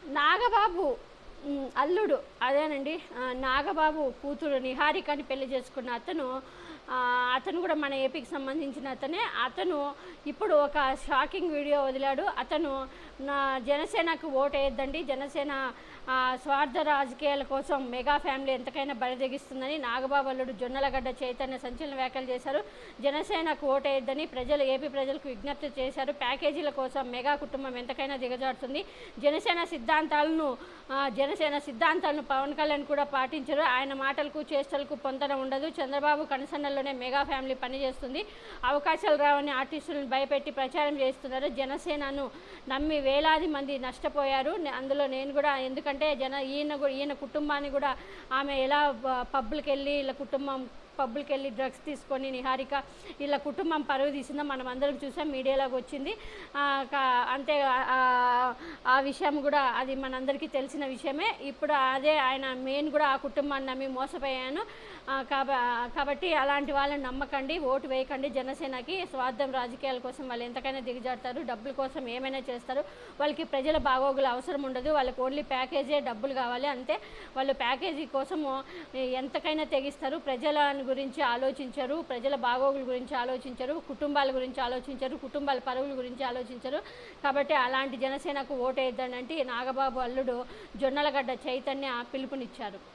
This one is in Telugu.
నాగబాబు మ్, అల్లుడు అదేనండి ఆ, నాగబాబు కూతురు నిహారికని పెళ్లి చేసుకున్న అతను ఆ, అతను కూడా మన ఏపీకి సంబంధించిన అతనే అతను ఇప్పుడు ఒక షాకింగ్ వీడియో వదిలాడు అతను నా జనసేనకు ఓటు వేయద్దండి జనసేన ఆ, స్వార్థ రాజకీయాల కోసం మెగా ఫ్యామిలీ ఎంతకైనా బరిదెగిస్తుందని నాగబాబు అల్లుడు జొన్నలగడ్డ చైతన్య సంచలన వ్యాఖ్యలు చేశారు జనసేనకు ఓటు వేయద్దని ప్రజలు ఏపీ ప్రజలకు విజ్ఞప్తి చేశారు ప్యాకేజీల కోసం మెగా కుటుంబం ఎంతకైనా దిగజారుతుంది జనసేన సిద్ధాంతాలను ఆ, జనసేన సిద్ధాంతాలను పవన్ కళ్యాణ్ కూడా పాటించరు ఆయన మాటలకు చేష్టలకు పొంతన ఉండదు చంద్రబాబు కనసన్నల్లోనే మెగా ఫ్యామిలీ పనిచేస్తుంది అవకాశాలు రావని ఆర్టిస్టులను భయపెట్టి ప్రచారం చేస్తున్నారు జనసేనను నమ్మి వేలాది మంది నష్టపోయారు నే- అందులో నేను కూడా ఎందుకంటే జన ఈయన కూడా ఈయన కుటుంబాన్ని కూడా ఆమె ఎలా ప- పబ్బులకి వెళ్ళి ఇలా కుటుంబం పబ్బులకి వెళ్ళి డ్రగ్స్ తీసుకొని నిహారిక ఇలా కుటుంబం పరువు తీసిందో మనం అందరం చూసాం మీడియాలోకి వచ్చింది ఆ, కా- అంతే ఆ, ఆ విషయం కూడా అది మనందరికీ తెలిసిన విషయమే ఇప్పుడు అదే ఆయన మెయిన్ కూడా ఆ కుటుంబాన్ని నమ్మి మోసపోయాను ఆ, కాబ కాబట్టి అలాంటి వాళ్ళని నమ్మకండి ఓటు వేయకండి జనసేనకి స్వార్థం రాజకీయాల కోసం వాళ్ళు ఎంతకైనా దిగజారుతారు డబ్బుల కోసం ఏమైనా చేస్తారు వాళ్ళకి ప్రజల బాగోగులు అవసరం ఉండదు వాళ్ళకి ఓన్లీ ప్యాకేజే డబ్బులు కావాలి అంతే వాళ్ళు ప్యాకేజీ కోసము ఎంతకైనా తెగిస్తారు ప్రజల గురించి ఆలోచించరు ప్రజల బాగోగుల గురించి ఆలోచించరు కుటుంబాల గురించి ఆలోచించరు కుటుంబాల పరువుల గురించి ఆలోచించరు కాబట్టి అలాంటి జనసేనకు ఓటు వేద్దానంటే నాగబాబు అల్లుడు జొన్నలగడ్డ చైతన్య పిలుపునిచ్చారు